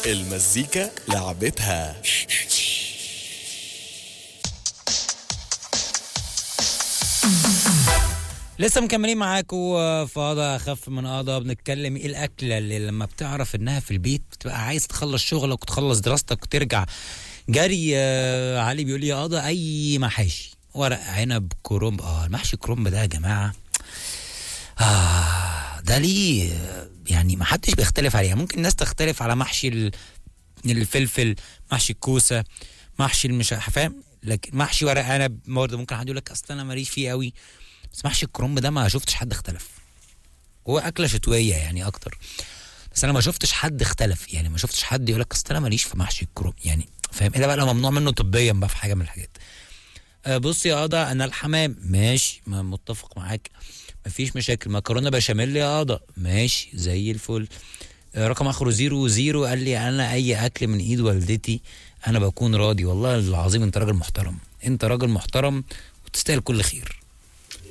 المزيكا لعبتها لسه مكملين معاكم في قضاء اخف من قضاء بنتكلم ايه الاكله اللي لما بتعرف انها في البيت بتبقى عايز تخلص شغلك وتخلص دراستك وترجع جري آه، علي بيقول لي يا قضاء اي محاشي ورق عنب كرنب اه المحشي كرنب ده يا جماعه آه ده ليه آه، يعني ما حدش بيختلف عليها ممكن الناس تختلف على محشي ال- الفلفل محشي الكوسه محشي المش فاهم لكن محشي ورق عنب برضه ممكن حد يقول لك اصل انا ماليش فيه قوي بس محشي الكرنب ده ما شفتش حد اختلف هو اكله شتويه يعني اكتر بس انا ما شفتش حد اختلف يعني ما شفتش حد يقول لك اصل انا ماليش في محشي الكرنب يعني فاهم الا بقى لو ممنوع منه طبيا بقى في حاجه من الحاجات آه بص يا قضا انا الحمام ماشي ما متفق معاك مفيش مشاكل مكرونه بشاميل يا قضا ماشي زي الفل آه رقم اخره زيرو زيرو قال لي انا اي اكل من ايد والدتي انا بكون راضي والله العظيم انت راجل محترم انت راجل محترم وتستاهل كل خير